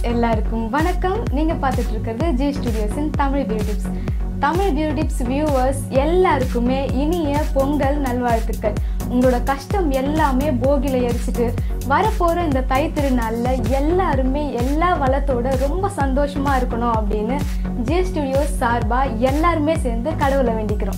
எல்லாருக்கும் வணக்கம் நீங்கள் பார்த்துட்டு இருக்கிறது ஜி ஸ்டுடியோஸின் Tamil beauty tips Tamil beauty tips viewers எல்லாருக்குமே இனிய பொங்கல் நல்வாழ்த்துக்கள் உங்களோட கஷ்டம் எல்லாமே போகில எரிச்சிட்டு வரப்போகிற இந்த தை திருநாளில் எல்லாருமே எல்லா வளத்தோட ரொம்ப சந்தோஷமாக இருக்கணும் அப்படின்னு ஜி ஸ்டுடியோஸ் சார்பாக எல்லாருமே சேர்ந்து கடவுளை வேண்டிக்கிறோம்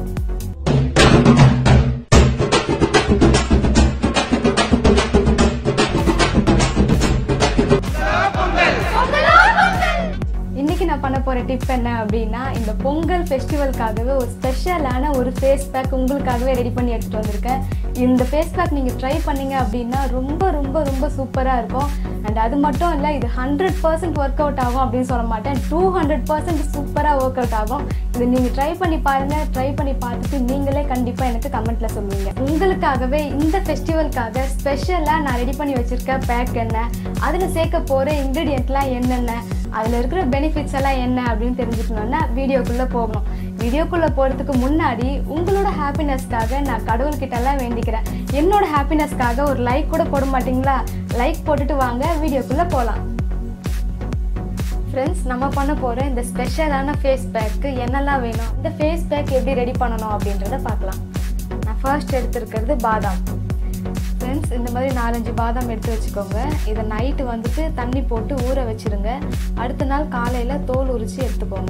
இன்னைக்கு நான் பண்ண போற டிப் என்ன அப்படின்னா இந்த பொங்கல் ஃபெஸ்டிவல்காகவே ஒரு ஸ்பெஷலான ஒரு ஃபேஸ் பேக் உங்களுக்காகவே ரெடி பண்ணி எடுத்துட்டு வந்திருக்கேன் இந்த ஃபேஸ் பேக் நீங்க ட்ரை பண்ணீங்க அப்படின்னா ரொம்ப ரொம்ப ரொம்ப சூப்பரா இருக்கும் அண்ட் அது மட்டும் இல்லை இது ஹண்ட்ரட் பர்சன்ட் ஒர்க் அவுட் ஆகும் அப்படின்னு சொல்ல மாட்டேன் டூ ஹண்ட்ரட் பர்சன்ட் சூப்பராக ஒர்க் அவுட் ஆகும் இது நீங்கள் ட்ரை பண்ணி பாருங்க ட்ரை பண்ணி பார்த்துட்டு நீங்களே கண்டிப்பாக எனக்கு கமெண்ட்ல சொல்லுவீங்க உங்களுக்காகவே இந்த ஃபெஸ்டிவலுக்காக ஸ்பெஷலாக நான் ரெடி பண்ணி வச்சிருக்க பேக் என்ன அதில் சேர்க்க போகிற இன்க்ரீடியன்ட்லாம் என்னென்ன அதில் இருக்கிற பெனிஃபிட்ஸ் எல்லாம் என்ன அப்படின்னு தெரிஞ்சுக்கணுன்னா வீடியோக்குள்ளே போகணும் வீடியோக்குள்ளே போகிறதுக்கு முன்னாடி உங்களோட ஹாப்பினஸ்க்காக நான் கடவுள்கிட்டலாம் வேண்டிக்கிறேன் என்னோட ஹாப்பினஸ்க்காக ஒரு லைக் கூட போட மாட்டீங்களா லைக் போட்டுட்டு வாங்க வீடியோக்குள்ளே போகலாம் ஃப்ரெண்ட்ஸ் நம்ம பண்ண போகிற இந்த ஸ்பெஷலான ஃபேஸ் பேக்கு என்னெல்லாம் வேணும் இந்த ஃபேஸ் பேக் எப்படி ரெடி பண்ணணும் அப்படின்றத பார்க்கலாம் நான் ஃபர்ஸ்ட் எடுத்திருக்கிறது பாதாம் ஃப்ரெண்ட்ஸ் இந்த மாதிரி நாலஞ்சு பாதாம் எடுத்து வச்சுக்கோங்க இதை நைட்டு வந்துட்டு தண்ணி போட்டு ஊற வச்சிருங்க அடுத்த நாள் காலையில் தோல் உரித்து எடுத்துக்கோங்க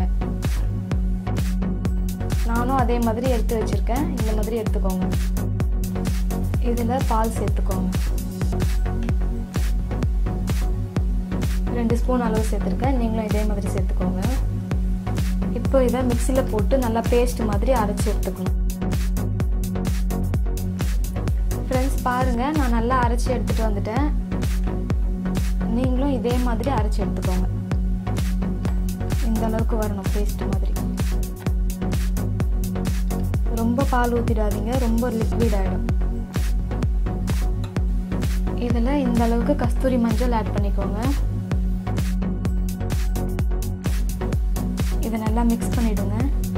நானும் அதே மாதிரி எடுத்து வச்சுருக்கேன் இந்த மாதிரி எடுத்துக்கோங்க இதில் பால் சேர்த்துக்கோங்க ரெண்டு ஸ்பூன் அளவு சேர்த்துருக்கேன் நீங்களும் இதே மாதிரி சேர்த்துக்கோங்க இப்போ இதை மிக்சியில் போட்டு நல்லா பேஸ்ட் மாதிரி அரைச்சி எடுத்துக்கணும் ஃப்ரெண்ட்ஸ் பாருங்கள் நான் நல்லா அரைச்சி எடுத்துகிட்டு வந்துட்டேன் நீங்களும் இதே மாதிரி அரைச்சி எடுத்துக்கோங்க இந்த அளவுக்கு வரணும் பேஸ்ட் மாதிரி ரொம்ப பால் ஊற்றிடாதீங்க ரொம்ப லிக்விட் ஆகிடும் இதில் இந்த அளவுக்கு கஸ்தூரி மஞ்சள் ஆட் பண்ணிக்கோங்க இதை நல்லா மிக்ஸ் பண்ணிவிடுங்க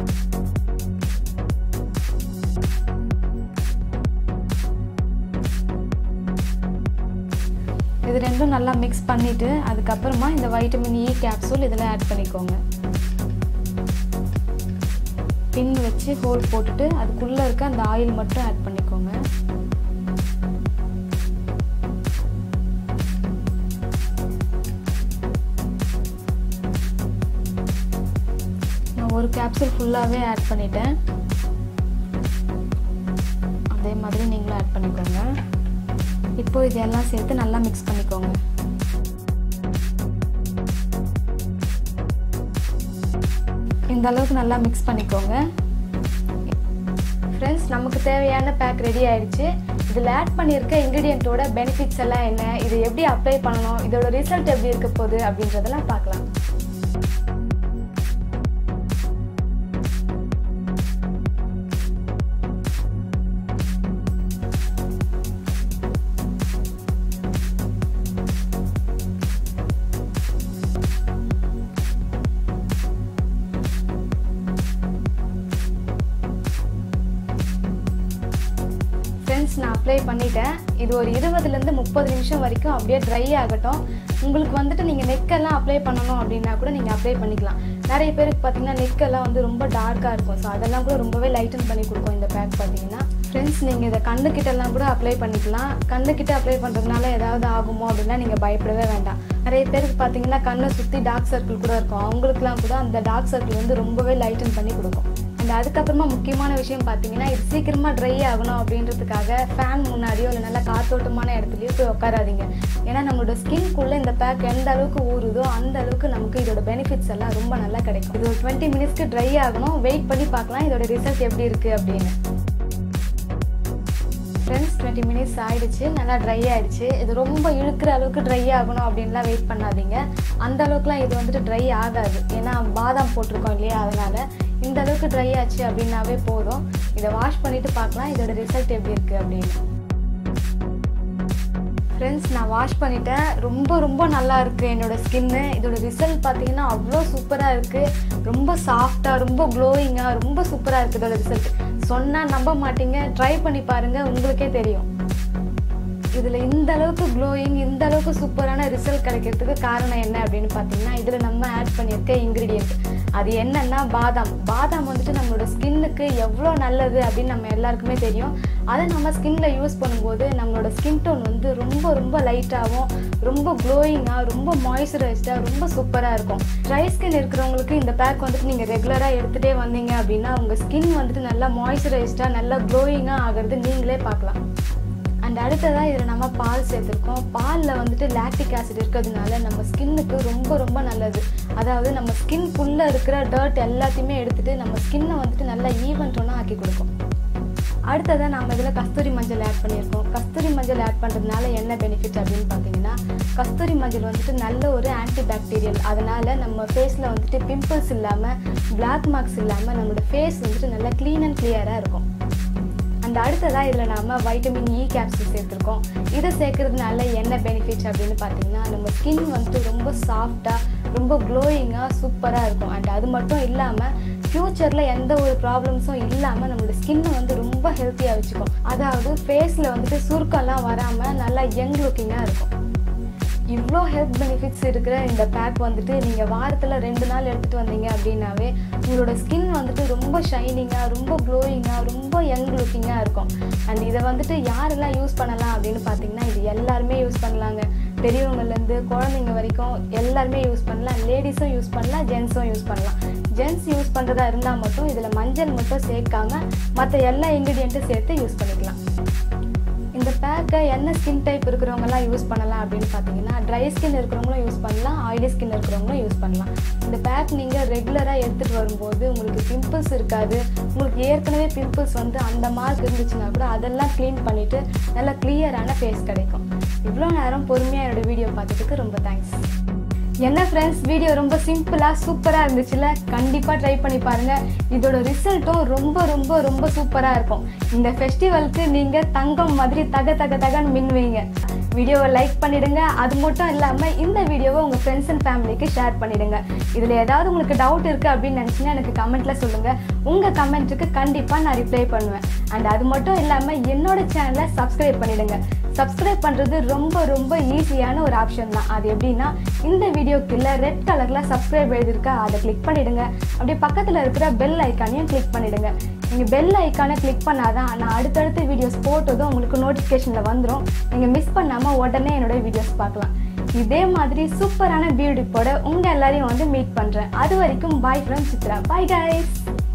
இது ரெண்டும் நல்லா மிக்ஸ் பண்ணிவிட்டு அதுக்கப்புறமா இந்த வைட்டமின் இ கேப்சூல் இதில் ஆட் பண்ணிக்கோங்க பின் வச்சு ஹோல் போட்டுட்டு அதுக்குள்ளே இருக்க அந்த ஆயில் மட்டும் ஆட் பண்ணிக்கோங்க நான் ஒரு கேப்சூல் ஃபுல்லாகவே ஆட் பண்ணிட்டேன் அதே மாதிரி நீங்களும் ஆட் பண்ணிக்கோங்க இப்போ இதெல்லாம் சேர்த்து நல்லா மிக்ஸ் பண்ணிக்கோங்க இந்த அளவுக்கு நல்லா மிக்ஸ் பண்ணிக்கோங்க ஃப்ரெண்ட்ஸ் நமக்கு தேவையான பேக் ரெடி ஆயிடுச்சு இதில் ஆட் பண்ணியிருக்க இன்க்ரீடியண்ட்டோட பெனிஃபிட்ஸ் எல்லாம் என்ன இது எப்படி அப்ளை பண்ணணும் இதோட ரிசல்ட் எப்படி இருக்க போகுது அப்படின்றதெல்லாம் பார்க்கலாம் ஃப்ரெண்ட்ஸ் நான் அப்ளை பண்ணிட்டேன் இது ஒரு இருபதுலேருந்து முப்பது நிமிஷம் வரைக்கும் அப்படியே ட்ரை ஆகட்டும் உங்களுக்கு வந்துட்டு நீங்கள் நெக்கெல்லாம் அப்ளை பண்ணணும் அப்படின்னா கூட நீங்கள் அப்ளை பண்ணிக்கலாம் நிறைய பேருக்கு பார்த்தீங்கன்னா நெக்கெல்லாம் வந்து ரொம்ப டார்க்காக இருக்கும் ஸோ அதெல்லாம் கூட ரொம்பவே லைட்டன் பண்ணி கொடுக்கும் இந்த பேக் பார்த்தீங்கன்னா ஃப்ரெண்ட்ஸ் நீங்கள் இதை கண்ணுக்கிட்டெல்லாம் கூட அப்ளை பண்ணிக்கலாம் கண்ணுக்கிட்ட அப்ளை பண்ணுறதுனால ஏதாவது ஆகுமோ அப்படின்னா நீங்கள் பயப்படவே வேண்டாம் நிறைய பேருக்கு பார்த்தீங்கன்னா கண்ணை சுற்றி டார்க் சர்க்கிள் கூட இருக்கும் அவங்களுக்குலாம் கூட அந்த டார்க் சர்க்கிள் வந்து ரொம்பவே லைட்டன் பண்ணி கொடுக்கும் அண்ட் அதுக்கப்புறமா முக்கியமான விஷயம் பார்த்தீங்கன்னா இது சீக்கிரமாக ட்ரை ஆகணும் அப்படின்றதுக்காக ஃபேன் முன்னாடியோ இல்லை நல்லா காத்தோட்டமான இடத்துலையோ போய் உட்காராதீங்க ஏன்னா நம்மளோட ஸ்கின்குள்ளே இந்த பேக் எந்த அளவுக்கு ஊறுதோ அந்த அளவுக்கு நமக்கு இதோட பெனிஃபிட்ஸ் எல்லாம் ரொம்ப நல்லா கிடைக்கும் இது ஒரு டுவெண்ட்டி மினிட்ஸ்க்கு ட்ரை ஆகணும் வெயிட் பண்ணி பார்க்கலாம் இதோட ரிசல்ட் எப்படி இருக்குது அப்படின்னு ஃப்ரெண்ட்ஸ் டுவெண்ட்டி மினிட்ஸ் ஆயிடுச்சு நல்லா ட்ரை ஆயிடுச்சு இது ரொம்ப இழுக்கிற அளவுக்கு ட்ரை ஆகணும் அப்படின்லாம் வெயிட் பண்ணாதீங்க அந்த அளவுக்குலாம் இது வந்துட்டு ட்ரை ஆகாது ஏன்னா பாதாம் போட்டிருக்கோம் இல்லையா அதனால இந்த அளவுக்கு ட்ரை ஆச்சு அப்படின்னாவே போதும் இதை வாஷ் பண்ணிட்டு பார்க்கலாம் இதோட ரிசல்ட் எப்படி இருக்குது அப்படின்னு ஃப்ரெண்ட்ஸ் நான் வாஷ் பண்ணிட்டேன் ரொம்ப ரொம்ப நல்லா இருக்குது என்னோட ஸ்கின்னு இதோட ரிசல்ட் பார்த்தீங்கன்னா அவ்வளோ சூப்பராக இருக்குது ரொம்ப சாஃப்டாக ரொம்ப க்ளோயிங்காக ரொம்ப சூப்பராக இருக்குது இதோட ரிசல்ட் சொன்னால் நம்ப மாட்டீங்க ட்ரை பண்ணி பாருங்கள் உங்களுக்கே தெரியும் இதில் இந்த அளவுக்கு க்ளோயிங் இந்த அளவுக்கு சூப்பரான ரிசல்ட் கிடைக்கிறதுக்கு காரணம் என்ன அப்படின்னு பார்த்தீங்கன்னா இதில் நம்ம ஆட் பண்ணியிருக்க இன்க்ரீடியன்ட் அது என்னன்னா பாதாம் பாதாம் வந்துட்டு நம்மளோட ஸ்கின்னுக்கு எவ்வளோ நல்லது அப்படின்னு நம்ம எல்லாருக்குமே தெரியும் அதை நம்ம ஸ்கின்ல யூஸ் பண்ணும்போது நம்மளோட ஸ்கின் டோன் வந்து ரொம்ப ரொம்ப லைட்டாகவும் ரொம்ப க்ளோயிங்காக ரொம்ப மாய்ஸ்சரைஸ்டாக ரொம்ப சூப்பராக இருக்கும் ட்ரை ஸ்கின் இருக்கிறவங்களுக்கு இந்த பேக் வந்துட்டு நீங்கள் ரெகுலராக எடுத்துகிட்டே வந்தீங்க அப்படின்னா உங்கள் ஸ்கின் வந்துட்டு நல்லா மாய்ஸ்சரைஸ்டாக நல்லா க்ளோயிங்காக ஆகிறது நீங்களே பார்க்கலாம் அண்ட் அடுத்ததாக இதில் நம்ம பால் சேர்த்துருக்கோம் பாலில் வந்துட்டு லாக்டிக் ஆசிட் இருக்கிறதுனால நம்ம ஸ்கின்னுக்கு ரொம்ப ரொம்ப நல்லது அதாவது நம்ம ஸ்கின்குள்ளே இருக்கிற டர்ட் எல்லாத்தையுமே எடுத்துகிட்டு நம்ம ஸ்கின்னை வந்துட்டு நல்லா ஈவன் டோனாக ஆக்கி கொடுக்கும் அடுத்ததாக நம்ம இதில் கஸ்தூரி மஞ்சள் ஆட் பண்ணியிருக்கோம் கஸ்தூரி மஞ்சள் ஆட் பண்ணுறதுனால என்ன பெனிஃபிட் அப்படின்னு பார்த்தீங்கன்னா கஸ்தூரி மஞ்சள் வந்துட்டு நல்ல ஒரு ஆன்டி பாக்டீரியல் அதனால் நம்ம ஃபேஸில் வந்துட்டு பிம்பிள்ஸ் இல்லாமல் பிளாக் மார்க்ஸ் இல்லாமல் நம்மளோட ஃபேஸ் வந்துட்டு நல்லா க்ளீன் அண்ட் கிளியராக இருக்கும் அந்த அடுத்ததாக இதில் நாம வைட்டமின் இ கேப்சூல் சேர்த்துருக்கோம் இதை சேர்க்கறதுனால என்ன பெனிஃபிட்ஸ் அப்படின்னு பார்த்தீங்கன்னா நம்ம ஸ்கின் வந்துட்டு ரொம்ப சாஃப்டாக ரொம்ப க்ளோயிங்காக சூப்பராக இருக்கும் அண்ட் அது மட்டும் இல்லாமல் ஃப்யூச்சரில் எந்த ஒரு ப்ராப்ளம்ஸும் இல்லாமல் நம்மளோட ஸ்கின்னை வந்து ரொம்ப ஹெல்த்தியாக வச்சுக்கும் அதாவது ஃபேஸில் வந்துட்டு சுருக்கம்லாம் வராமல் நல்லா யங் லுக்கிங்காக இருக்கும் இவ்வளோ ஹெல்த் பெனிஃபிட்ஸ் இருக்கிற இந்த பேக் வந்துட்டு நீங்கள் வாரத்தில் ரெண்டு நாள் எடுத்துகிட்டு வந்தீங்க அப்படின்னாவே உங்களோட ஸ்கின் வந்துட்டு ரொம்ப ஷைனிங்காக ரொம்ப க்ளோயிங்காக ரொம்ப யங் லுக்கிங்காக இருக்கும் அண்ட் இதை வந்துட்டு யாரெல்லாம் யூஸ் பண்ணலாம் அப்படின்னு பார்த்தீங்கன்னா இது எல்லாருமே யூஸ் பண்ணலாங்க பெரியவங்கலேருந்து குழந்தைங்க வரைக்கும் எல்லாருமே யூஸ் பண்ணலாம் லேடிஸும் யூஸ் பண்ணலாம் ஜென்ஸும் யூஸ் பண்ணலாம் ஜென்ஸ் யூஸ் பண்ணுறதா இருந்தால் மட்டும் இதில் மஞ்சள் மட்டும் சேர்க்காம மற்ற எல்லா இன்க்ரீடியண்ட்டும் சேர்த்து யூஸ் பண்ணிக்கலாம் இந்த பேக்கை என்ன ஸ்கின் டைப் இருக்கிறவங்கலாம் யூஸ் பண்ணலாம் அப்படின்னு பார்த்தீங்கன்னா ட்ரை ஸ்கின் இருக்கிறவங்களும் யூஸ் பண்ணலாம் ஆயிலி ஸ்கின் இருக்கிறவங்களும் யூஸ் பண்ணலாம் இந்த பேக் நீங்கள் ரெகுலராக எடுத்துகிட்டு வரும்போது உங்களுக்கு பிம்பிள்ஸ் இருக்காது உங்களுக்கு ஏற்கனவே பிம்பிள்ஸ் வந்து அந்த மார்க் இருந்துச்சுன்னா கூட அதெல்லாம் க்ளீன் பண்ணிவிட்டு நல்லா கிளியரான ஃபேஸ் கிடைக்கும் இவ்வளோ நேரம் பொறுமையாக என்னோட வீடியோ பார்த்ததுக்கு ரொம்ப தேங்க்ஸ் என்ன ஃப்ரெண்ட்ஸ் வீடியோ ரொம்ப சிம்பிளாக சூப்பராக இருந்துச்சுல கண்டிப்பாக ட்ரை பண்ணி பாருங்கள் இதோட ரிசல்ட்டும் ரொம்ப ரொம்ப ரொம்ப சூப்பராக இருக்கும் இந்த ஃபெஸ்டிவலுக்கு நீங்கள் தங்கம் மாதிரி தக தக தகன்னு மின்னுவீங்க வீடியோவை லைக் பண்ணிடுங்க அது மட்டும் இல்லாமல் இந்த வீடியோவை உங்கள் ஃப்ரெண்ட்ஸ் அண்ட் ஃபேமிலிக்கு ஷேர் பண்ணிடுங்க இதில் ஏதாவது உங்களுக்கு டவுட் இருக்குது அப்படின்னு நினச்சிங்கன்னா எனக்கு கமெண்ட்டில் சொல்லுங்கள் உங்கள் கமெண்ட்டுக்கு கண்டிப்பாக நான் ரிப்ளை பண்ணுவேன் அண்ட் அது மட்டும் இல்லாமல் என்னோட சேனலை சப்ஸ்கிரைப் பண்ணிடுங்க சப்ஸ்கிரைப் பண்ணுறது ரொம்ப ரொம்ப ஈஸியான ஒரு ஆப்ஷன் தான் அது எப்படின்னா இந்த வீடியோக்குள்ள ரெட் கலரில் சப்ஸ்கிரைப் எழுதிருக்கா அதை கிளிக் பண்ணிடுங்க அப்படியே பக்கத்தில் இருக்கிற பெல் ஐக்கானையும் கிளிக் பண்ணிடுங்க நீங்கள் பெல் ஐக்கானை கிளிக் பண்ணாதான் நான் அடுத்தடுத்த வீடியோஸ் போட்டதும் உங்களுக்கு நோட்டிஃபிகேஷனில் வந்துடும் நீங்கள் மிஸ் பண்ணாமல் உடனே என்னோட வீடியோஸ் பார்க்கலாம் இதே மாதிரி சூப்பரான பியூட்டி போட உங்கள் எல்லாரையும் வந்து மீட் பண்ணுறேன் அது வரைக்கும் bye from Chitra bye guys